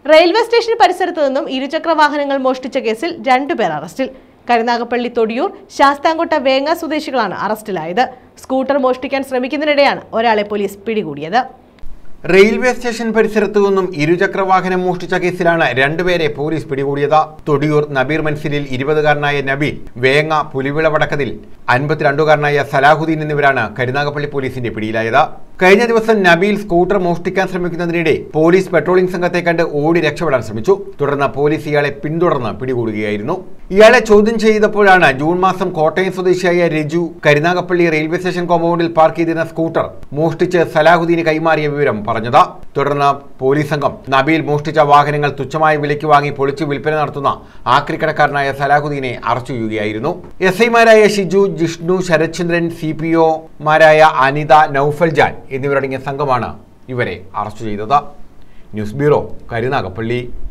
railway station പരിസരത്ത് നിന്നും ഇരുചക്ര വാഹനങ്ങൾ മോഷ്ടിച്ച കേസിൽ രണ്ടുപേർ അറസ്റ്റിൽ കരുനാഗപ്പള്ളി തൊടിയൂർ ശാസ്താംകോട്ട വേങ്ങ സ്വദേശികളാണ് അറസ്റ്റിലായത് സ്കൂട്ടർ മോഷ്ടിക്കാൻ ശ്രമിക്കുന്നതിനിടെയാണ് ഒരാളെ പോലീസ് പിടികൂടിയത് റെയിൽവേ സ്റ്റേഷൻ പരിസരത്തു നിന്നും ഇരുചക്ര വാഹനം മോഷ്ടിച്ച കേസിലാണ് രണ്ടുപേരെ പോലീസ് പിടികൂടിയത് തൊടിയൂർ നബീർ മൻസിലിൽ ഇരുപതുകാരനായ നബീൽ വേങ്ങ പുലിവിള വടക്കതിൽ അൻപത്തിരണ്ടുകാരനായ സലാഹുദ്ദീൻ എന്നിവരാണ് കരുനാഗപ്പള്ളി പോലീസിന്റെ പിടിയിലായത് കഴിഞ്ഞ ദിവസം നബീൽ സ്കൂട്ടർ മോഷ്ടിക്കാൻ ശ്രമിക്കുന്നതിനിടെ പോലീസ് പെട്രോളിംഗ് സംഘത്തെ കണ്ട് ഓടി രക്ഷപ്പെടാൻ ശ്രമിച്ചു തുടർന്ന് പോലീസ് ഇയാളെ പിന്തുടർന്ന് പിടികൂടുകയായിരുന്നു ഇയാളെ ചോദ്യം ചെയ്തപ്പോഴാണ് ജൂൺ മാസം കോട്ടയം സ്വദേശിയായ രജു കരുനാഗപ്പള്ളി റെയിൽവേ സ്റ്റേഷൻ കോമ്പൗണ്ടിൽ പാർക്ക് ചെയ്തിരുന്ന സ്കൂട്ടർ മോഷ്ടിച്ച് സലാഹുദ്ദീന് കൈമാറിയ വിവരം പറഞ്ഞത് തുടർന്ന് പോലീസ് സംഘം നബീൽ മോഷ്ടിച്ച വാഹനങ്ങൾ തുച്ഛമായ വിലയ്ക്ക് വാങ്ങി പൊളിച്ച് വിൽപ്പന നടത്തുന്ന ആക്രിക്കടക്കാരനായ സലാഹുദ്ദീനെ അറസ്റ്റ് ചെയ്യുകയായിരുന്നു എസ് ഐമാരായ ഷിജു ജിഷ്ണു ശരത്ചന്ദ്രൻ സി പി ഒമാരായ അനിത നൌഫൽ ജാൻ എന്നിവരടങ്ങിയ സംഘമാണ് ഇവരെ അറസ്റ്റ് ചെയ്തത് ന്യൂസ് ബ്യൂറോ കരുനാഗപ്പള്ളി